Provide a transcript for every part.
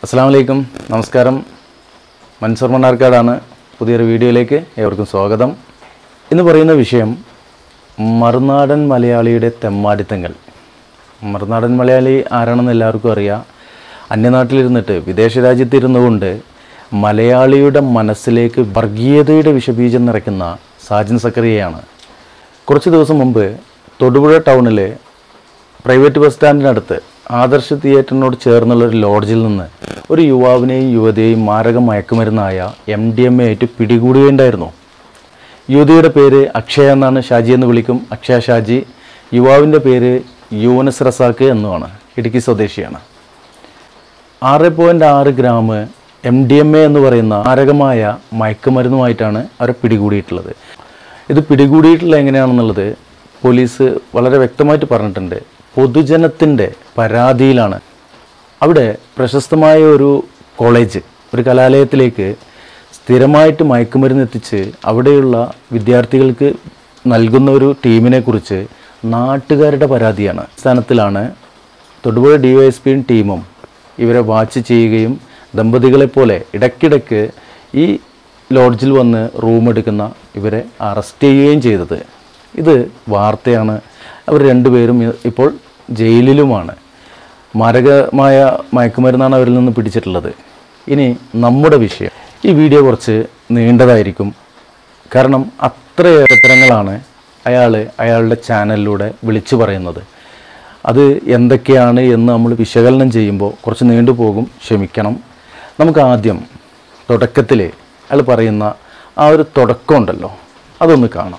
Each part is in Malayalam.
അസ്സാം വലൈക്കും നമസ്കാരം മൻസൂർ മണ്ണാർക്കാടാണ് പുതിയൊരു വീഡിയോയിലേക്ക് ഏവർക്കും സ്വാഗതം ഇന്ന് പറയുന്ന വിഷയം മറുനാടൻ മലയാളിയുടെ തെമ്മാടിത്തങ്ങൾ മറുനാടൻ മലയാളി ആരാണെന്ന് എല്ലാവർക്കും അറിയാം അന്യനാട്ടിലിരുന്നിട്ട് വിദേശ രാജ്യത്തിരുന്നുകൊണ്ട് മലയാളിയുടെ മനസ്സിലേക്ക് വർഗീയതയുടെ വിഷബീജം നിറയ്ക്കുന്ന സാജൻ സക്കറിയയാണ് കുറച്ച് ദിവസം മുമ്പ് തൊടുപുഴ ടൗണിലെ പ്രൈവറ്റ് ബസ് സ്റ്റാൻഡിനടുത്ത് ആദർശ് തിയേറ്ററിനോട് ചേർന്നുള്ള ഒരു ലോഡ്ജിൽ നിന്ന് ഒരു യുവാവിനെയും യുവതിയെയും മാരക മയക്കുമരുന്നായ എം ഡി എം എ ആയിട്ട് പിടികൂടുകയുണ്ടായിരുന്നു യുവതിയുടെ പേര് അക്ഷയ എന്നാണ് ഷാജി എന്ന് വിളിക്കും അക്ഷയ ഷാജി യുവാവിൻ്റെ പേര് യൂനസ് റസാക്ക് എന്നുമാണ് ഇടുക്കി സ്വദേശിയാണ് ആറ് പോയിൻറ്റ് ആറ് gram M D M A എന്ന് പറയുന്ന മാരകമായ മയക്കുമരുന്നുമായിട്ടാണ് അവരെ പിടികൂടിയിട്ടുള്ളത് ഇത് പിടികൂടിയിട്ടുള്ളത് എങ്ങനെയാണെന്നുള്ളത് പോലീസ് വളരെ വ്യക്തമായിട്ട് പറഞ്ഞിട്ടുണ്ട് പൊതുജനത്തിൻ്റെ പരാതിയിലാണ് അവിടെ പ്രശസ്തമായ ഒരു കോളേജ് ഒരു കലാലയത്തിലേക്ക് സ്ഥിരമായിട്ട് മയക്കുമരുന്ന് എത്തിച്ച് അവിടെയുള്ള വിദ്യാർത്ഥികൾക്ക് നൽകുന്ന ഒരു ടീമിനെ കുറിച്ച് നാട്ടുകാരുടെ പരാതിയാണ് അടിസ്ഥാനത്തിലാണ് തൊടുപുഴ ഡിവൈഎസ്പിയും ടീമും ഇവരെ വാച്ച് ചെയ്യുകയും ദമ്പതികളെപ്പോലെ ഇടയ്ക്കിടയ്ക്ക് ഈ ലോഡ്ജിൽ വന്ന് റൂം എടുക്കുന്ന ഇവരെ അറസ്റ്റ് ചെയ്യുകയും ചെയ്തത് ഇത് വാർത്തയാണ് അവർ രണ്ടുപേരും ഇ- ഇപ്പോൾ ജയിലിലുമാണ് മാരകമായ മയക്കുമരുന്നാണ് അവരിൽ നിന്ന് പിടിച്ചിട്ടുള്ളത് ഇനി നമ്മുടെ വിഷയം ഈ വീഡിയോ കുറച്ച് നീണ്ടതായിരിക്കും കാരണം അത്രയേറെ ഉത്തരങ്ങളാണ് അയാൾ അയാളുടെ ചാനലിലൂടെ വിളിച്ചു പറയുന്നത് അത് എന്തൊക്കെയാണ് എന്ന് നമ്മൾ വിശകലനം ചെയ്യുമ്പോൾ കുറച്ച് നീണ്ടുപോകും ക്ഷമിക്കണം നമുക്ക് ആദ്യം തുടക്കത്തിൽ അയാൾ പറയുന്ന ആ ഒരു തുടക്കമുണ്ടല്ലോ അതൊന്ന് കാണാം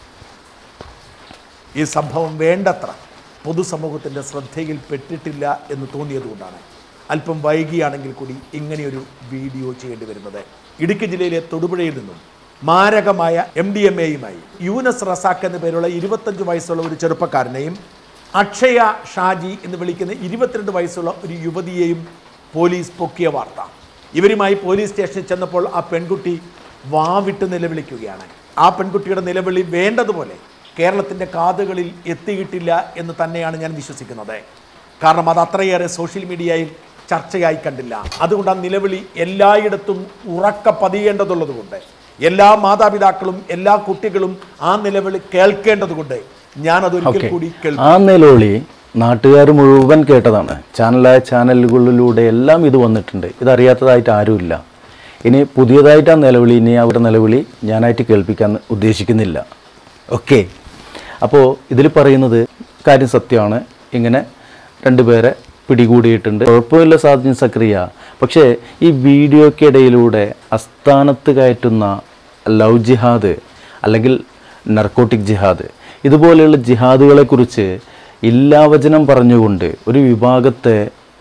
ഈ സംഭവം വേണ്ടത്ര പൊതുസമൂഹത്തിൻ്റെ ശ്രദ്ധയിൽപ്പെട്ടിട്ടില്ല എന്ന് തോന്നിയതുകൊണ്ടാണ് അല്പം വൈകിയാണെങ്കിൽ കൂടി ഇങ്ങനെയൊരു വീഡിയോ ചെയ്യേണ്ടി വരുന്നത് ഇടുക്കി ജില്ലയിലെ തൊടുപുഴയിൽ നിന്നും മാരകമായ എം ഡി എം എയുമായി യൂനസ് റസാഖ് എന്ന പേരുള്ള ഇരുപത്തഞ്ച് വയസ്സുള്ള ഒരു ചെറുപ്പക്കാരനെയും അക്ഷയ ഷാജി എന്ന് വിളിക്കുന്ന ഇരുപത്തിരണ്ട് വയസ്സുള്ള ഒരു യുവതിയെയും പോലീസ് പൊക്കിയ വാർത്ത ഇവരുമായി പോലീസ് സ്റ്റേഷനിൽ ചെന്നപ്പോൾ ആ പെൺകുട്ടി വാവിട്ട് നിലവിളിക്കുകയാണ് ആ പെൺകുട്ടിയുടെ നിലവിളി വേണ്ടതുപോലെ കേരളത്തിൻ്റെ കാതുകളിൽ എത്തിയിട്ടില്ല എന്ന് തന്നെയാണ് ഞാൻ വിശ്വസിക്കുന്നത് കാരണം അത് അത്രയേറെ സോഷ്യൽ മീഡിയയിൽ ചർച്ചയായി കണ്ടില്ല അതുകൊണ്ട് ആ നിലവിളി എല്ലായിടത്തും ഉറക്ക പതിയേണ്ടതുള്ളതുകൊണ്ട് എല്ലാ മാതാപിതാക്കളും എല്ലാ കുട്ടികളും ആ നിലവിളി കേൾക്കേണ്ടതുകൊണ്ട് ഞാൻ അതൊരിക്കൽ ഓക്കെ കൂടി കേൾക്കും ആ നിലവിളി നാട്ടുകാർ മുഴുവൻ കേട്ടതാണ് ചാനലായ ചാനലുകളിലൂടെ എല്ലാം ഇത് വന്നിട്ടുണ്ട് ഇതറിയാത്തതായിട്ട് ആരുമില്ല ഇനി പുതിയതായിട്ട് ആ നിലവിളി ഇനി അവരുടെ നിലവിളി ഞാനായിട്ട് കേൾപ്പിക്കാൻ ഉദ്ദേശിക്കുന്നില്ല ഓക്കെ അപ്പോൾ ഇതിൽ പറയുന്നത് കാര്യം സത്യമാണ് ഇങ്ങനെ രണ്ടുപേരെ പിടികൂടിയിട്ടുണ്ട് കുഴപ്പമില്ല സാധ്യം സക്രിയ പക്ഷേ ഈ വീഡിയോക്കിടയിലൂടെ അസ്ഥാനത്ത് കയറ്റുന്ന ലവ് ജിഹാദ് അല്ലെങ്കിൽ നർക്കോട്ടിക് ജിഹാദ് ഇതുപോലെയുള്ള ജിഹാദുകളെക്കുറിച്ച് ഇല്ലാവചനം പറഞ്ഞുകൊണ്ട് ഒരു വിഭാഗത്തെ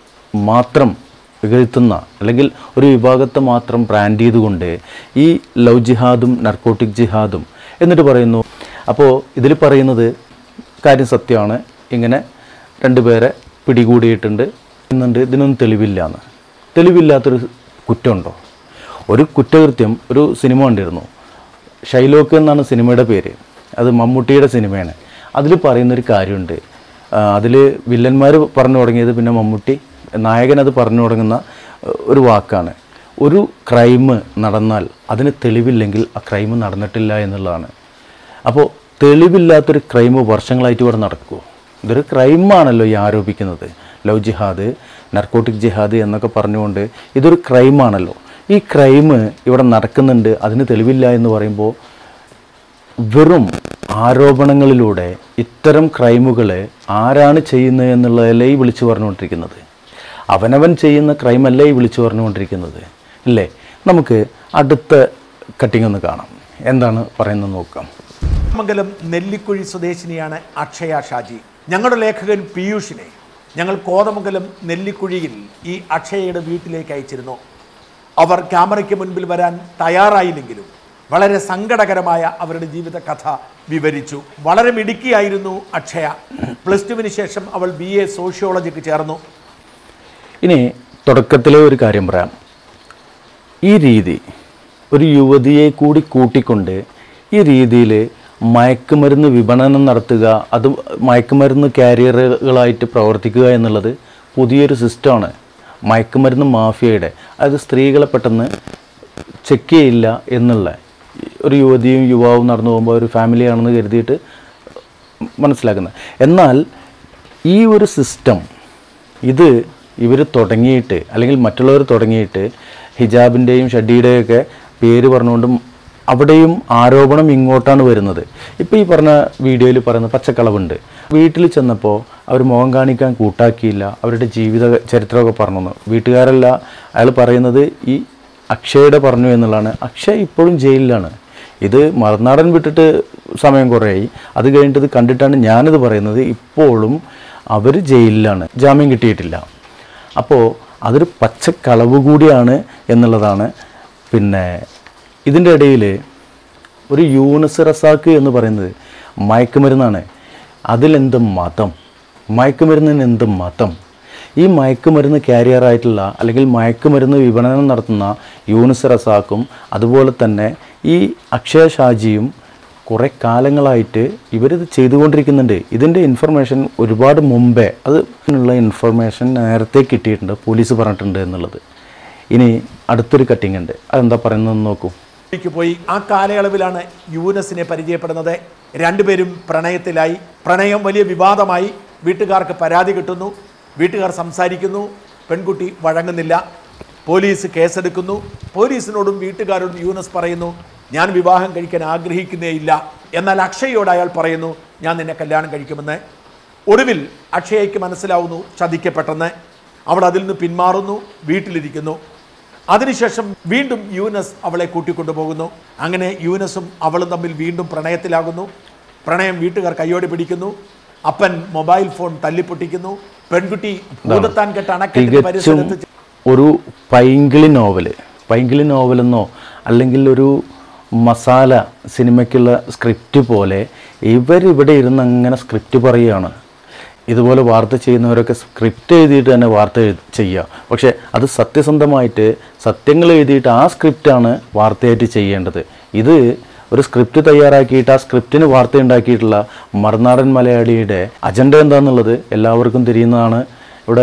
മാത്രം ഇകഴ്ത്തുന്ന അല്ലെങ്കിൽ ഒരു വിഭാഗത്തെ മാത്രം ബ്രാൻഡ് ചെയ്തുകൊണ്ട് ഈ ലവ് ജിഹാദും നർക്കോട്ടിക് ജിഹാദും എന്നിട്ട് പറയുന്നു അപ്പോൾ ഇതിൽ പറയുന്നത് കാര്യം സത്യമാണ് ഇങ്ങനെ രണ്ടുപേരെ പിടികൂടിയിട്ടുണ്ട് എന്നുണ്ട് ഇതിനൊന്നും തെളിവില്ല എന്ന് തെളിവില്ലാത്തൊരു കുറ്റമുണ്ടോ ഒരു കുറ്റകൃത്യം ഒരു സിനിമ കണ്ടിരുന്നു ഷൈലോക്ക് എന്നാണ് സിനിമയുടെ പേര് അത് മമ്മൂട്ടിയുടെ സിനിമയാണ് അതിൽ പറയുന്നൊരു കാര്യമുണ്ട് അതിൽ വില്ലന്മാർ പറഞ്ഞു തുടങ്ങിയത് പിന്നെ മമ്മൂട്ടി നായകൻ അത് പറഞ്ഞു തുടങ്ങുന്ന ഏഹ്, ഒരു വാക്കാണ് ഒരു ക്രൈം നടന്നാൽ അതിന് തെളിവില്ലെങ്കിൽ ആ ക്രൈം നടന്നിട്ടില്ല എന്നുള്ളതാണ് അപ്പോൾ തെളിവില്ലാത്തൊരു ക്രൈം വർഷങ്ങളായിട്ട് ഇവിടെ നടക്കുമോ ഇതൊരു ക്രൈമാണല്ലോ ഈ ആരോപിക്കുന്നത് ലവ് ജിഹാദ് നർക്കോട്ടിക് ജിഹാദ് എന്നൊക്കെ പറഞ്ഞുകൊണ്ട് ഇതൊരു ക്രൈമാണല്ലോ ഈ ക്രൈം ഇവിടെ നടക്കുന്നുണ്ട് അതിന് തെളിവില്ല എന്ന് പറയുമ്പോൾ വെറും ആരോപണങ്ങളിലൂടെ ഇത്തരം ക്രൈമുകൾ ആരാണ് ചെയ്യുന്നത് എന്നുള്ളതല്ലേ ഈ വിളിച്ചു പറഞ്ഞുകൊണ്ടിരിക്കുന്നത് അവനവൻ ചെയ്യുന്ന ക്രൈമല്ലേ ഈ വിളിച്ചു പറഞ്ഞുകൊണ്ടിരിക്കുന്നത് ഇല്ലേ നമുക്ക് അടുത്ത കട്ടിംഗ് ഒന്ന് കാണാം എന്താണ് പറയുന്നത് നോക്കാം മംഗലം നെല്ലിക്കുഴി സ്വദേശിനിയാണ് അക്ഷയ ഷാജി ഞങ്ങളുടെ ലേഖകൻ പീയൂഷിനെ ഞങ്ങൾ കോതമംഗലം നെല്ലിക്കുഴിയിൽ ഈ അക്ഷയയുടെ വീട്ടിലേക്ക് അയച്ചിരുന്നു അവർ ക്യാമറയ്ക്ക് മുൻപിൽ വരാൻ തയ്യാറായില്ലെങ്കിലും വളരെ സങ്കടകരമായ അവരുടെ ജീവിത കഥ വിവരിച്ചു വളരെ മിടുക്കിയായിരുന്നു അക്ഷയ പ്ലസ് ടുവിന് ശേഷം അവൾ ബി എ സോഷ്യോളജിക്ക് ചേർന്നു ഇനി തുടക്കത്തിലെ ഒരു കാര്യം പറയാം ഈ രീതി ഒരു യുവതിയെ കൂടി കൂട്ടിക്കൊണ്ട് ഈ രീതിയിൽ മയക്കുമരുന്ന് വിപണനം നടത്തുക അത് മയക്കുമരുന്ന് കാരിയറുകളായിട്ട് പ്രവർത്തിക്കുക എന്നുള്ളത് പുതിയൊരു സിസ്റ്റമാണ് മയക്കുമരുന്ന് മാഫിയയുടെ അതായത് സ്ത്രീകളെ പെട്ടെന്ന് ചെക്ക് ചെയ്യില്ല എന്നുള്ള ഒരു യുവതിയും യുവാവും നടന്നു പോകുമ്പോൾ ഒരു ഫാമിലിയാണെന്ന് കരുതിയിട്ട് മനസ്സിലാക്കുന്നത് എന്നാൽ ഈ ഒരു സിസ്റ്റം ഇത് ഇവർ തുടങ്ങിയിട്ട് അല്ലെങ്കിൽ മറ്റുള്ളവർ തുടങ്ങിയിട്ട് ഹിജാബിൻ്റെയും ഷഡ്ഡിയുടെയും ഒക്കെ പേര് പറഞ്ഞുകൊണ്ടും അവിടെയും ആരോപണം ഇങ്ങോട്ടാണ് വരുന്നത് ഇപ്പോൾ ഈ പറഞ്ഞ വീഡിയോയിൽ പറയുന്ന പച്ചക്കളവുണ്ട് വീട്ടിൽ ചെന്നപ്പോൾ അവർ മുഖം കാണിക്കാൻ കൂട്ടാക്കിയില്ല അവരുടെ ജീവിത ചരിത്രമൊക്കെ പറഞ്ഞു വീട്ടുകാരല്ല അയാൾ പറയുന്നത് ഈ അക്ഷയുടെ പറഞ്ഞു എന്നുള്ളതാണ് അക്ഷയ് ഇപ്പോഴും ജയിലിലാണ് ഇത് മറുനാടൻ വിട്ടിട്ട് സമയം കുറേയായി അത് കഴിഞ്ഞിട്ട് ഇത് കണ്ടിട്ടാണ് ഞാനിത് പറയുന്നത് ഇപ്പോഴും അവർ ജയിലിലാണ് ജാമ്യം കിട്ടിയിട്ടില്ല അപ്പോൾ അതൊരു പച്ചക്കളവ് കൂടിയാണ് എന്നുള്ളതാണ് പിന്നെ ഇതിൻ്റെ ഇടയിൽ ഒരു യൂനസ് റസാക്ക് എന്ന് പറയുന്നത് മയക്കുമരുന്നാണ് അതിലെന്ത് മതം മയക്കുമരുന്നിന് എന്ത് മതം ഈ മയക്കുമരുന്ന് കാരിയറായിട്ടുള്ള അല്ലെങ്കിൽ മയക്കുമരുന്ന് വിപണനം നടത്തുന്ന യൂനിസ് റസാക്കും അതുപോലെ തന്നെ ഈ അക്ഷയ ഷാജിയും കുറേ കാലങ്ങളായിട്ട് ഇവരിത് ചെയ്തുകൊണ്ടിരിക്കുന്നുണ്ട് ഇതിൻ്റെ ഇൻഫർമേഷൻ ഒരുപാട് മുമ്പേ അത് ഉള്ള ഇൻഫർമേഷൻ നേരത്തെ കിട്ടിയിട്ടുണ്ട് പോലീസ് പറഞ്ഞിട്ടുണ്ട് എന്നുള്ളത് ഇനി അടുത്തൊരു കട്ടിങ് ഉണ്ട് അതെന്താ പറയുന്നതെന്ന് നോക്കൂ ക്ക് പോയി ആ കാലയളവിലാണ് യൂനസിനെ പരിചയപ്പെടുന്നത് രണ്ടുപേരും പ്രണയത്തിലായി പ്രണയം വലിയ വിവാദമായി വീട്ടുകാർക്ക് പരാതി കിട്ടുന്നു വീട്ടുകാർ സംസാരിക്കുന്നു പെൺകുട്ടി വഴങ്ങുന്നില്ല പോലീസ് കേസെടുക്കുന്നു പോലീസിനോടും വീട്ടുകാരോടും യൂനസ് പറയുന്നു ഞാൻ വിവാഹം കഴിക്കാൻ ആഗ്രഹിക്കുന്നേയില്ല എന്നാൽ അക്ഷയോട് അയാൾ പറയുന്നു ഞാൻ നിന്നെ കല്യാണം കഴിക്കുമെന്ന് ഒടുവിൽ അക്ഷയയ്ക്ക് മനസ്സിലാവുന്നു ചതിക്കപ്പെട്ടെന്ന് അവൾ അതിൽ നിന്ന് പിന്മാറുന്നു വീട്ടിലിരിക്കുന്നു അതിനുശേഷം വീണ്ടും യൂനസ് അവളെ കൂട്ടിക്കൊണ്ടുപോകുന്നു അങ്ങനെ യൂനസും അവളും തമ്മിൽ വീണ്ടും പ്രണയത്തിലാകുന്നു പ്രണയം വീട്ടുകാർ കയ്യോടെ പിടിക്കുന്നു അപ്പൻ മൊബൈൽ ഫോൺ തല്ലിപ്പൊട്ടിക്കുന്നു പെൺകുട്ടി ഭൂതത്താൻ കെട്ട അണക്കെട്ടിന് തികച്ചും പരിസരത്ത് ഒരു പൈങ്കിളി നോവല് പൈങ്കിളി നോവലെന്നോ അല്ലെങ്കിൽ ഒരു മസാല സിനിമയ്ക്കുള്ള സ്ക്രിപ്റ്റ് പോലെ ഇവരിവിടെ ഇരുന്ന് അങ്ങനെ സ്ക്രിപ്റ്റ് പറയുകയാണ് ഇതുപോലെ വാർത്ത ചെയ്യുന്നവരൊക്കെ സ്ക്രിപ്റ്റ് എഴുതിയിട്ട് തന്നെ വാർത്ത എഴു- ചെയ്യുക പക്ഷേ അത് സത്യസന്ധമായിട്ട് സത്യങ്ങൾ എഴുതിയിട്ട് ആ സ്ക്രിപ്റ്റാണ് വാർത്തയായിട്ട് ചെയ്യേണ്ടത് ഇത് ഒരു സ്ക്രിപ്റ്റ് തയ്യാറാക്കിയിട്ട് ആ സ്ക്രിപ്റ്റിന് വാർത്ത ഉണ്ടാക്കിയിട്ടുള്ള മറുനാടൻ മലയാളിയുടെ അജണ്ട എന്താണെന്നുള്ളത് എല്ലാവർക്കും തിരിയുന്നതാണ് ഇവിടെ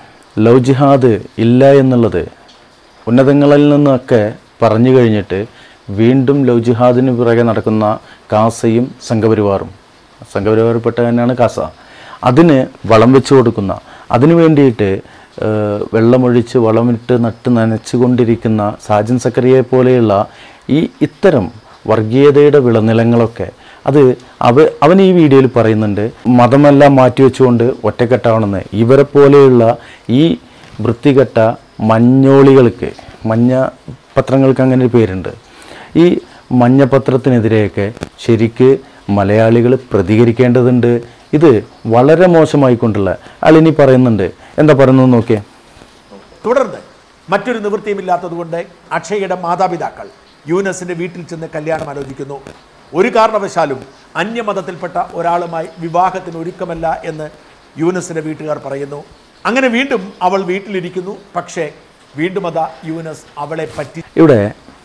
ലവ് ജിഹാദ് ഇല്ല എന്നുള്ളത് ഉന്നതങ്ങളിൽ നിന്നൊക്കെ പറഞ്ഞു കഴിഞ്ഞിട്ട് വീണ്ടും ലവ് ജിഹാദിന് പിറകെ നടക്കുന്ന കാസയും സംഘപരിവാറും സംഘപരിവാരപ്പെട്ട തന്നെയാണ് കാസ അതിന് വളം വെച്ച് കൊടുക്കുന്ന അതിനു വേണ്ടിയിട്ട് ഏഹ്, വെള്ളമൊഴിച്ച് വളമിട്ട് നട്ട് നനച്ചുകൊണ്ടിരിക്കുന്ന സാജൻ സക്കറിയെ പോലെയുള്ള ഈ ഇത്തരം വർഗീയതയുടെ വിളനിലങ്ങളൊക്കെ അത് അവ അവൻ ഈ വീഡിയോയിൽ പറയുന്നുണ്ട് മതമെല്ലാം മാറ്റിവെച്ചുകൊണ്ട് ഒറ്റക്കെട്ടാവണമെന്ന് ഇവരെ പോലെയുള്ള ഈ വൃത്തികെട്ട മഞ്ഞോളികൾക്ക് മഞ്ഞ പത്രങ്ങൾക്ക് അങ്ങനെ ഒരു പേരുണ്ട് ഈ മഞ്ഞപത്രത്തിനെതിരെയൊക്കെ ശരിക്ക് മലയാളികൾ പ്രതികരിക്കേണ്ടതുണ്ട് ഇത് വളരെ മോശമായിക്കൊണ്ടുള്ള അയാൾ ഇനി പറയുന്നുണ്ട് എന്താ പറയുന്നത് നോക്കിയേ തുടർന്ന് മറ്റൊരു നിവൃത്തിയുമില്ലാത്തതുകൊണ്ട് അക്ഷയയുടെ മാതാപിതാക്കൾ യൂനസിന്റെ വീട്ടിൽ ചെന്ന് കല്യാണം ആലോചിക്കുന്നു ഒരു കാരണവശാലും അന്യമതത്തിൽപ്പെട്ട ഒരാളുമായി വിവാഹത്തിന് ഒരുക്കമല്ല എന്ന് യൂനസിന്റെ വീട്ടുകാർ പറയുന്നു അങ്ങനെ വീണ്ടും അവൾ വീട്ടിലിരിക്കുന്നു പക്ഷേ വീണ്ടും അതാ യൂനസ് അവളെ പറ്റി ഇവിടെ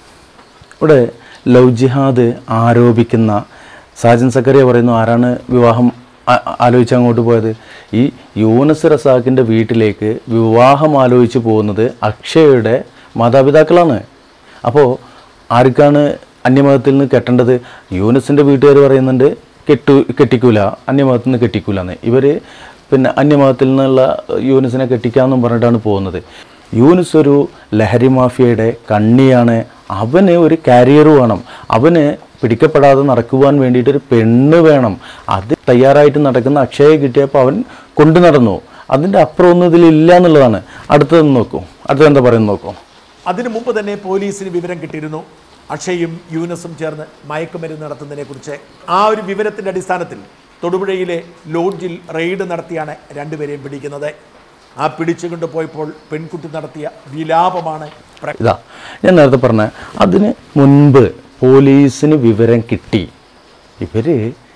ഇവിടെ ലവ് ജിഹാദ് ആരോപിക്കുന്ന സാജൻ സക്കറിയ പറയുന്നു ആരാണ് വിവാഹം ആ- ആലോചിച്ച് അങ്ങോട്ട് പോയത് ഈ യൂനസ് റസാഖിൻ്റെ വീട്ടിലേക്ക് വിവാഹം ആലോചിച്ച് പോകുന്നത് അക്ഷയയുടെ മാതാപിതാക്കളാണ് അപ്പോൾ ആർക്കാണ് അന്യമതത്തിൽ നിന്ന് കെട്ടേണ്ടത് യൂനസിൻ്റെ വീട്ടുകാർ പറയുന്നുണ്ട് കെട്ടു കെട്ടിക്കൂല അന്യമതത്തിൽ നിന്ന് കെട്ടിക്കൂല എന്ന് ഇവർ പിന്നെ അന്യമതത്തിൽ നിന്നുള്ള യൂനിസിനെ കെട്ടിക്കാമെന്നും പറഞ്ഞിട്ടാണ് പോകുന്നത് യൂനിസ് ഒരു ലഹരി മാഫിയയുടെ കണ്ണിയാണ് അവന് ഒരു കാരിയർ വേണം അവന് പിടിക്കപ്പെടാതെ നടക്കുവാൻ വേണ്ടിയിട്ട് ഒരു പെണ്ണ് വേണം അത് തയ്യാറായിട്ട് നടക്കുന്ന അക്ഷയെ കിട്ടിയപ്പോൾ അവൻ കൊണ്ടു നടന്നു അതിൻ്റെ അപ്പുറം ഒന്നും ഇതിലില്ല എന്നുള്ളതാണ് അടുത്തത് നോക്കൂ അടുത്തത് എന്താ പറയുന്നത് നോക്കൂ അതിനു മുമ്പ് തന്നെ പോലീസിന് വിവരം കിട്ടിയിരുന്നു അക്ഷയും യൂനസും ചേർന്ന് മയക്കുമരുന്ന് നടത്തുന്നതിനെ കുറിച്ച് ആ ഒരു വിവരത്തിന്റെ അടിസ്ഥാനത്തിൽ തൊടുപുഴയിലെ ലോഡ്ജിൽ റെയ്ഡ് നടത്തിയാണ് രണ്ടുപേരെയും പിടിക്കുന്നത് ആ പിടിച്ചുകൊണ്ട് പോയപ്പോൾ പെൺകുട്ടി നടത്തിയ വിലാപമാണ് പ്ര- ഇതാ ഞാൻ നേരത്തെ പറഞ്ഞ അതിന് മുൻപ് പോലീസിന് വിവരം കിട്ടി ഇവർ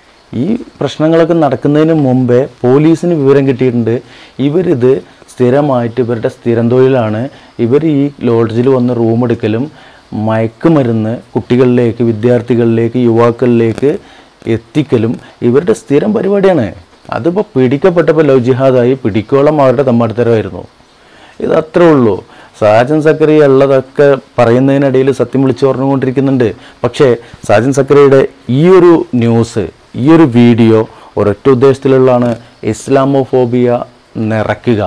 ഈ പ്രശ്നങ്ങളൊക്കെ നടക്കുന്നതിന് മുമ്പേ പോലീസിന് വിവരം കിട്ടിയിട്ടുണ്ട് ഇവരിത് സ്ഥിരമായിട്ട് ഇവരുടെ സ്ഥിരം തൊഴിലാണ് ഇവർ ഈ ലോഡ്ജിൽ വന്ന് റൂം എടുക്കലും മയക്കുമരുന്ന് കുട്ടികളിലേക്ക് വിദ്യാർത്ഥികളിലേക്ക് യുവാക്കളിലേക്ക് എത്തിക്കലും ഇവരുടെ സ്ഥിരം പരിപാടിയാണ് അതിപ്പോൾ പിടിക്കപ്പെട്ടപ്പോൾ ലവ് ജിഹാദായി പിടിക്കോളം അവരുടെ തമ്മാടിത്തരമായിരുന്നു ഇത് അത്രേ ഉള്ളൂ സാജൻ സക്കറിയ ഉള്ളതൊക്കെ പറയുന്നതിനിടയിൽ സത്യം വിളിച്ചു പറഞ്ഞുകൊണ്ടിരിക്കുന്നുണ്ട് പക്ഷേ സാജൻ സക്കറിയുടെ ഈ ഒരു ന്യൂസ് ഈ ഒരു വീഡിയോ ഒരൊറ്റ ഉദ്ദേശത്തിലുള്ളതാണ് ഇസ്ലാമോഫോബിയ നിറയ്ക്കുക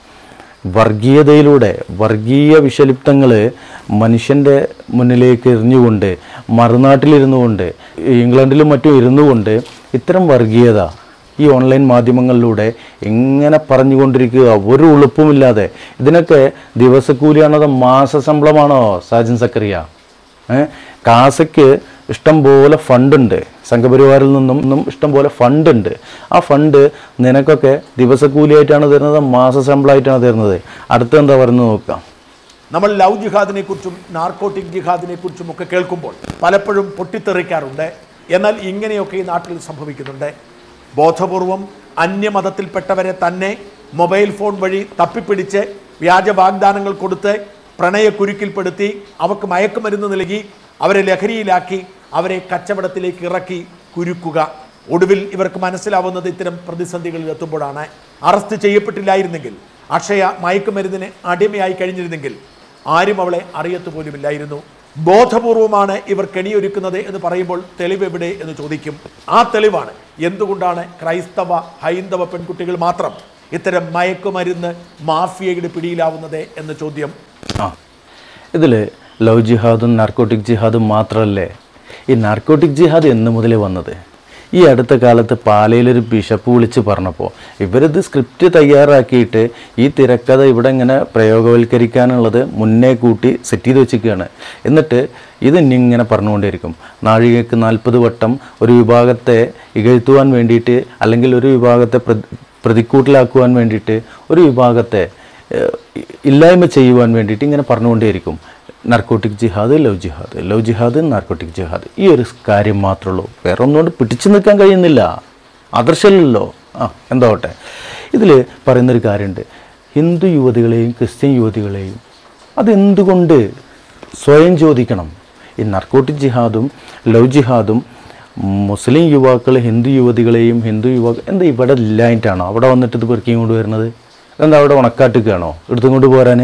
വർഗീയതയിലൂടെ വർഗീയ വിഷലിപ്തങ്ങൾ മനുഷ്യൻ്റെ മുന്നിലേക്ക് എറിഞ്ഞുകൊണ്ട് മറുനാട്ടിലിരുന്നു കൊണ്ട് ഇംഗ്ലണ്ടിലും മറ്റും ഇരുന്നു കൊണ്ട് ഇത്തരം വർഗീയത ഈ ഓൺലൈൻ മാധ്യമങ്ങളിലൂടെ എങ്ങനെ പറഞ്ഞുകൊണ്ടിരിക്കുക ഒരു ഉളുപ്പുമില്ലാതെ ഇതിനൊക്കെ ദിവസക്കൂലിയാണോ അതോ മാസശമ്പളമാണോ സാജൻ സക്കറിയ ഏഹ് കാസയ്ക്ക് ഇഷ്ടം പോലെ ഫണ്ടുണ്ട് സംഘപരിവാറിൽ നിന്നും നിന്നും ഇഷ്ടം പോലെ ഫണ്ടുണ്ട് ആ ഫണ്ട് നിനക്കൊക്കെ ദിവസക്കൂലിയായിട്ടാണ് തരുന്നത് മാസശമ്പളമായിട്ടാണ് തരുന്നത് അടുത്ത എന്താ പറയുന്നത് നോക്കാം നമ്മൾ ലവ് ജിഹാദിനെ കുറിച്ചും നാർക്കോട്ടിക് ജിഹാദിനെ കുറിച്ചും ഒക്കെ കേൾക്കുമ്പോൾ പലപ്പോഴും പൊട്ടിത്തെറിക്കാറുണ്ട് എന്നാൽ ഇങ്ങനെയൊക്കെ ഈ നാട്ടിൽ സംഭവിക്കുന്നുണ്ട് ബോധപൂർവം അന്യമതത്തിൽപ്പെട്ടവരെ തന്നെ മൊബൈൽ ഫോൺ വഴി തപ്പിപ്പിടിച്ച് വ്യാജ വാഗ്ദാനങ്ങൾ കൊടുത്ത് പ്രണയക്കുരുക്കിൽപ്പെടുത്തി അവർക്ക് മയക്കുമരുന്ന് നൽകി അവരെ ലഹരിയിലാക്കി അവരെ കച്ചവടത്തിലേക്ക് ഇറക്കി കുരുക്കുക ഒടുവിൽ ഇവർക്ക് മനസ്സിലാവുന്നത് ഇത്തരം പ്രതിസന്ധികളിൽ എത്തുമ്പോഴാണ് അറസ്റ്റ് ചെയ്യപ്പെട്ടില്ലായിരുന്നെങ്കിൽ അക്ഷയ മയക്കുമരുന്നിന് അടിമയായി കഴിഞ്ഞിരുന്നെങ്കിൽ ആരും അവളെ അറിയത്തു പോലുമില്ലായിരുന്നു ബോധപൂർവമാണ് ഇവർ കെണിയൊരുക്കുന്നത് എന്ന് പറയുമ്പോൾ തെളിവ് എവിടെ എന്ന് ചോദിക്കും ആ തെളിവാണ് എന്തുകൊണ്ടാണ് ക്രൈസ്തവ ഹൈന്ദവ പെൺകുട്ടികൾ മാത്രം ഇത്തരം മയക്കുമരുന്ന് മാഫിയയുടെ പിടിയിലാവുന്നത് എന്ന ചോദ്യം ആ ഇതിൽ ലവ് ജിഹാദും നാർക്കോട്ടിക് ജിഹാദും മാത്രമല്ലേ ഈ നാർക്കോട്ടിക് ജിഹാദ് എന്ന് മുതലേ വന്നത് ഈ അടുത്ത കാലത്ത് പാലയിലൊരു ബിഷപ്പ് വിളിച്ച് പറഞ്ഞപ്പോൾ ഇവരിത് സ്ക്രിപ്റ്റ് തയ്യാറാക്കിയിട്ട് ഈ തിരക്കഥ ഇവിടെ ഇങ്ങനെ പ്രയോഗവൽക്കരിക്കാനുള്ളത് മുന്നേ കൂട്ടി സെറ്റ് ചെയ്ത് വെച്ചിരിക്കുകയാണ് എന്നിട്ട് ഇത് ഇനി ഇങ്ങനെ പറഞ്ഞുകൊണ്ടേയിരിക്കും നാഴികയ്ക്ക് നാൽപ്പത് വട്ടം ഒരു വിഭാഗത്തെ ഇകഴ്ത്തുവാൻ വേണ്ടിയിട്ട് അല്ലെങ്കിൽ ഒരു വിഭാഗത്തെ പ്രതി പ്രതിക്കൂട്ടിലാക്കുവാൻ വേണ്ടിയിട്ട് ഒരു വിഭാഗത്തെ ഏഹ്, ഇല്ലായ്മ ചെയ്യുവാൻ വേണ്ടിയിട്ട് ഇങ്ങനെ പറഞ്ഞുകൊണ്ടേയിരിക്കും നർക്കോട്ടിക് ജിഹാദ് ലവ് ജിഹാദ് ലവ് ജിഹാദ് നാർക്കോട്ടിക് ജിഹാദ് ഈ ഒരു കാര്യം മാത്രമേ ഉള്ളൂ വേറെ ഒന്നുകൊണ്ട് പിടിച്ചു നിൽക്കാൻ കഴിയുന്നില്ല ആദർശമല്ലല്ലോ ആ എന്താവട്ടെ ഇതിൽ പറയുന്നൊരു കാര്യമുണ്ട് ഹിന്ദു യുവതികളെയും ക്രിസ്ത്യൻ യുവതികളെയും അതെന്തുകൊണ്ട് സ്വയം ചോദിക്കണം ഈ നർക്കോട്ടിക് ജിഹാദും ലവ് ജിഹാദും മുസ്ലിം യുവാക്കൾ ഹിന്ദു യുവതികളെയും ഹിന്ദു യുവാക്കൾ എന്താ ഇവിടെ ഇല്ലായിട്ടാണോ അവിടെ വന്നിട്ട് ഇത് പെറുക്കിയും കൊണ്ട് വരുന്നത് എന്താ അവിടെ ഉണക്കാട്ടുകയാണോ എടുത്തും കൊണ്ട് പോരാൻ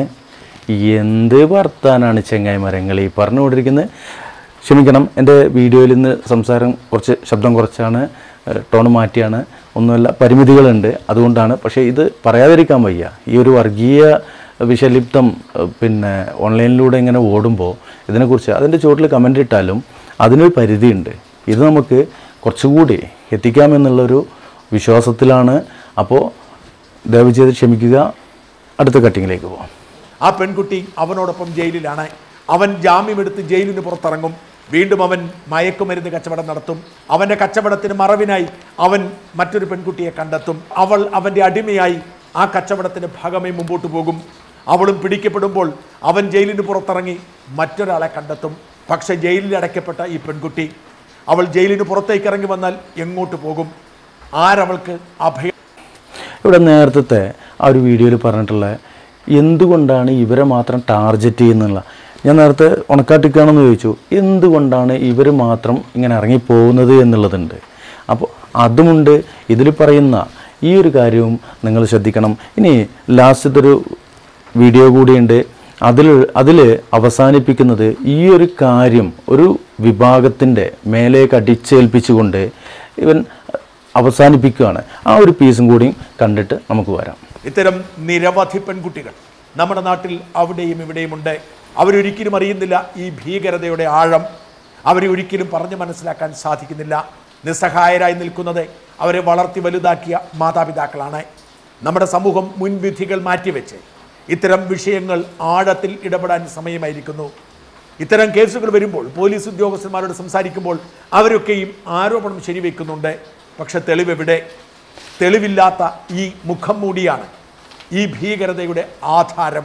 എന്ത് വർത്താനാണ് ചെങ്ങായി മരങ്ങൾ ഈ പറഞ്ഞുകൊണ്ടിരിക്കുന്നത് ക്ഷമിക്കണം എൻ്റെ വീഡിയോയിൽ നിന്ന് സംസാരം കുറച്ച് ശബ്ദം കുറച്ചാണ് ടോൺ മാറ്റിയാണ് ഒന്നുമല്ല പരിമിതികളുണ്ട് അതുകൊണ്ടാണ് പക്ഷേ ഇത് പറയാതിരിക്കാൻ വയ്യ ഈ ഒരു വർഗീയ വിഷലിപ്തം ഏഹ്, പിന്നെ ഓൺലൈനിലൂടെ ഇങ്ങനെ ഓടുമ്പോൾ ഇതിനെക്കുറിച്ച് അതിൻ്റെ ചുവട്ടിൽ കമൻ്റ് ഇട്ടാലും അതിനൊരു പരിധിയുണ്ട് ഇത് നമുക്ക് കുറച്ചുകൂടി എത്തിക്കാമെന്നുള്ളൊരു വിശ്വാസത്തിലാണ് അപ്പോൾ ദയവ് ചെയ്ത് ക്ഷമിക്കുക അടുത്ത കട്ടിങ്ങിലേക്ക് പോകാം ആ പെൺകുട്ടി അവനോടൊപ്പം ജയിലിലാണ് അവൻ ജാമ്യമെടുത്ത് ജയിലിന് പുറത്തിറങ്ങും വീണ്ടും അവൻ മയക്കുമരുന്ന് കച്ചവടം നടത്തും അവന്റെ കച്ചവടത്തിന് മറവിനായി അവൻ മറ്റൊരു പെൺകുട്ടിയെ കണ്ടെത്തും അവൾ അവന്റെ അടിമയായി ആ കച്ചവടത്തിന് ഭാഗമായി മുമ്പോട്ട് പോകും അവളും പിടിക്കപ്പെടുമ്പോൾ അവൻ ജയിലിന് പുറത്തിറങ്ങി മറ്റൊരാളെ കണ്ടെത്തും പക്ഷെ ജയിലിൽ അടയ്ക്കപ്പെട്ട ഈ പെൺകുട്ടി അവൾ ജയിലിന് പുറത്തേക്ക് ഇറങ്ങി വന്നാൽ എങ്ങോട്ട് പോകും ആരവൾക്ക് അഭയം ഇവിടെ നേരത്തെ ആ ഒരു വീഡിയോയിൽ പറഞ്ഞിട്ടുള്ള എന്തുകൊണ്ടാണ് ഇവരെ മാത്രം ടാർഗറ്റ് ചെയ്യുന്നുള്ള ഞാൻ നേരത്തെ ഉണക്കാട്ടിക്കാണെന്ന് ചോദിച്ചു എന്തുകൊണ്ടാണ് ഇവർ മാത്രം ഇങ്ങനെ ഇറങ്ങിപ്പോകുന്നത് എന്നുള്ളതുണ്ട് അപ്പോൾ അതുമുണ്ട് ഇതിൽ പറയുന്ന ഈ ഒരു കാര്യവും നിങ്ങൾ ശ്രദ്ധിക്കണം ഇനി ലാസ്റ്റത്തെ ഒരു വീഡിയോ കൂടിയുണ്ട് അതിൽ അതിൽ അവസാനിപ്പിക്കുന്നത് ഈ ഒരു കാര്യം ഒരു വിഭാഗത്തിൻ്റെ മേലേക്ക് അടിച്ചേൽപ്പിച്ചുകൊണ്ട് ഇവൻ അവസാനിപ്പിക്കുകയാണ് ആ ഒരു പീസും കൂടിയും കണ്ടിട്ട് നമുക്ക് വരാം ഇത്തരം നിരവധി പെൺകുട്ടികൾ നമ്മുടെ നാട്ടിൽ അവിടെയും ഇവിടെയുമുണ്ട് അവരൊരിക്കലും അറിയുന്നില്ല ഈ ഭീകരതയുടെ ആഴം അവരെ ഒരിക്കലും പറഞ്ഞു മനസ്സിലാക്കാൻ സാധിക്കുന്നില്ല നിസ്സഹായരായി നിൽക്കുന്നത് അവരെ വളർത്തി വലുതാക്കിയ മാതാപിതാക്കളാണ് നമ്മുടെ സമൂഹം മുൻവിധികൾ മാറ്റിവെച്ച് ഇത്തരം വിഷയങ്ങൾ ആഴത്തിൽ ഇടപെടാൻ സമയമായിരിക്കുന്നു ഇത്തരം കേസുകൾ വരുമ്പോൾ പോലീസ് ഉദ്യോഗസ്ഥന്മാരോട് സംസാരിക്കുമ്പോൾ അവരൊക്കെയും ആരോപണം ശരിവെക്കുന്നുണ്ട് പക്ഷെ തെളിവെവിടെ തെളിവില്ലാത്ത ഈ മുഖം മൂടിയാണ് ഈ ഭീകരതയുടെ ആധാരം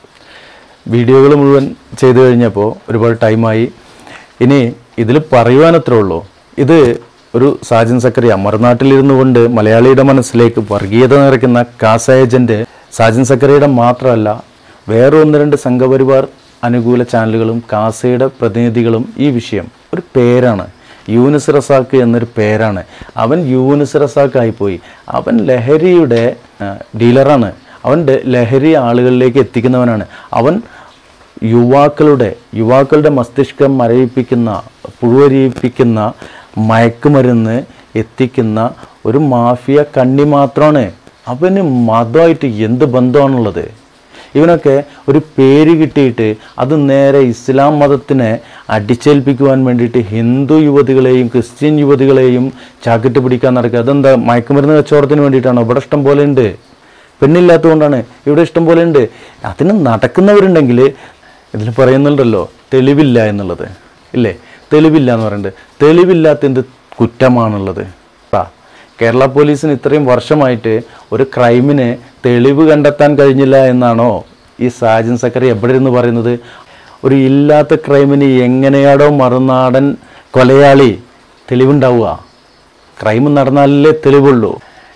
വീഡിയോകൾ മുഴുവൻ ചെയ്തു കഴിഞ്ഞപ്പോൾ ഒരുപാട് ടൈമായി ഇനി ഇതിൽ പറയുവാനത്രേ ഉള്ളൂ ഇത് ഒരു സാജൻ സക്കറിയ മറുനാട്ടിലിരുന്നു കൊണ്ട് മലയാളിയുടെ മനസ്സിലേക്ക് വർഗീയത നിറയ്ക്കുന്ന കാസ ഏജന്റ് സാജൻ സക്കറിയുടെ മാത്രമല്ല വേറെ ഒന്ന് രണ്ട് സംഘപരിവാർ അനുകൂല ചാനലുകളും കാസയുടെ പ്രതിനിധികളും ഈ വിഷയം ഒരു പേരാണ് യൂനിസ് റസാക്ക് എന്നൊരു പേരാണ് അവൻ യൂനിസ് റസാക്കായിപ്പോയി അവൻ ലഹരിയുടെ ആ, ഡീലറാണ് അവൻ ഡ- ലഹരി ആളുകളിലേക്ക് എത്തിക്കുന്നവനാണ് അവൻ യുവാക്കളുടെ യുവാക്കളുടെ മസ്തിഷ്കം മരവിപ്പിക്കുന്ന പുഴുവരിയിപ്പിക്കുന്ന മയക്കുമരുന്ന് എത്തിക്കുന്ന ഒരു മാഫിയ കണ്ണി മാത്രമാണ് അവന് മതമായിട്ട് എന്ത് ബന്ധമാണുള്ളത് ഇവനൊക്കെ ഒരു പേര് കിട്ടിയിട്ട് അത് നേരെ ഇസ്ലാം മതത്തിനെ അടിച്ചേൽപ്പിക്കുവാൻ വേണ്ടിയിട്ട് ഹിന്ദു യുവതികളെയും ക്രിസ്ത്യൻ യുവതികളെയും ചാക്കിട്ട് പിടിക്കാൻ നടക്കുക അതെന്താ മയക്കുമരുന്ന് കച്ചവടത്തിന് വേണ്ടിയിട്ടാണോ ഇവിടെ ഇഷ്ടം പോലെ ഉണ്ട് പെണ്ണില്ലാത്തതുകൊണ്ടാണ് ഇവിടെ ഇഷ്ടം പോലെ ഉണ്ട് അതിന് നടക്കുന്നവരുണ്ടെങ്കിൽ ഇതിൽ പറയുന്നുണ്ടല്ലോ തെളിവില്ല എന്നുള്ളത് ഇല്ലേ തെളിവില്ല എന്ന് പറയുന്നുണ്ട് തെളിവില്ലാത്ത എന്ത് കുറ്റമാണുള്ളത് ആ, കേരള പോലീസിന് ഇത്രയും വർഷമായിട്ട് ഒരു ക്രൈമിന് തെളിവ് കണ്ടെത്താൻ കഴിഞ്ഞില്ല എന്നാണോ ഈ സാജൻ സക്കറി എവിടെ ഇരുന്ന് പറയുന്നത് ഒരു ഇല്ലാത്ത ക്രൈമിന് എങ്ങനെയാടോ മറുനാടൻ കൊലയാളി തെളിവുണ്ടാവുക ക്രൈം നടന്നാലല്ലേ തെളിവുള്ളൂ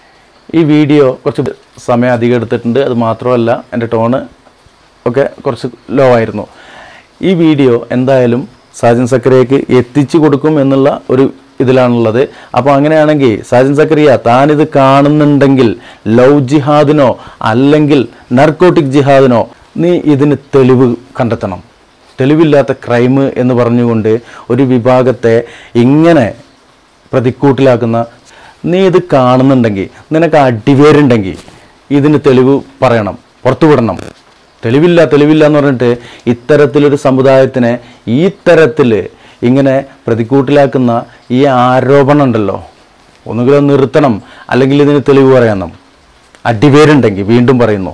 ഈ വീഡിയോ കുറച്ച് സമയം അധികം എടുത്തിട്ടുണ്ട് അത് മാത്രമല്ല എൻ്റെ ടോണ് ഒക്കെ കുറച്ച് ലോ ആയിരുന്നു ഈ വീഡിയോ എന്തായാലും സാജൻ സക്കറിയക്ക് എത്തിച്ചു കൊടുക്കും എന്നുള്ള ഒരു ഇതിലാണുള്ളത് അപ്പോൾ അങ്ങനെയാണെങ്കിൽ സാജൻ സക്കറിയ താനിത് കാണുന്നുണ്ടെങ്കിൽ ലവ് ജിഹാദിനോ അല്ലെങ്കിൽ നർക്കോട്ടിക് ജിഹാദിനോ നീ ഇതിന് തെളിവ് കണ്ടെത്തണം തെളിവില്ലാത്ത ക്രൈം എന്ന് പറഞ്ഞുകൊണ്ട് ഒരു വിഭാഗത്തെ ഇങ്ങനെ പ്രതിക്കൂട്ടിലാക്കുന്ന നീ ഇത് കാണുന്നുണ്ടെങ്കിൽ നിനക്ക് അടിവേരുണ്ടെങ്കിൽ ഇതിന് തെളിവ് പറയണം പുറത്തുവിടണം തെളിവില്ല തെളിവില്ല എന്ന് പറഞ്ഞിട്ട് ഇത്തരത്തിലൊരു സമുദായത്തിനെ ഈ തരത്തിൽ ഇങ്ങനെ പ്രതിക്കൂട്ടിലാക്കുന്ന ഈ ആരോപണം ഉണ്ടല്ലോ ഒന്നുകിൽ അത് നിർത്തണം അല്ലെങ്കിൽ ഇതിന് തെളിവ് പറയണം അടിവേരുണ്ടെങ്കിൽ വീണ്ടും പറയുന്നു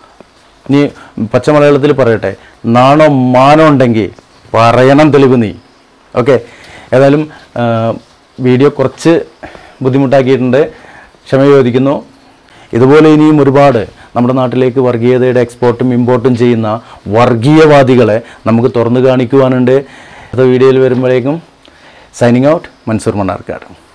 നീ പച്ചമലയാളത്തിൽ പറയട്ടെ നാണോ മാനോ ഉണ്ടെങ്കിൽ പറയണം തെളിവ് നീ ഓക്കെ ഏതായാലും ആ, വീഡിയോ കുറച്ച് ബുദ്ധിമുട്ടാക്കിയിട്ടുണ്ട് ക്ഷമ ചോദിക്കുന്നു ഇതുപോലെ ഇനിയും ഒരുപാട് നമ്മുടെ നാട്ടിലേക്ക് വർഗീയതയുടെ എക്സ്പോർട്ടും ഇമ്പോർട്ടും ചെയ്യുന്ന വർഗീയവാദികളെ നമുക്ക് തുറന്നു കാണിക്കുവാനുണ്ട് അടുത്ത വീഡിയോയിൽ വരുമ്പോഴേക്കും സൈനിങ് ഔട്ട് മൻസൂർ മണ്ണാർക്കാട്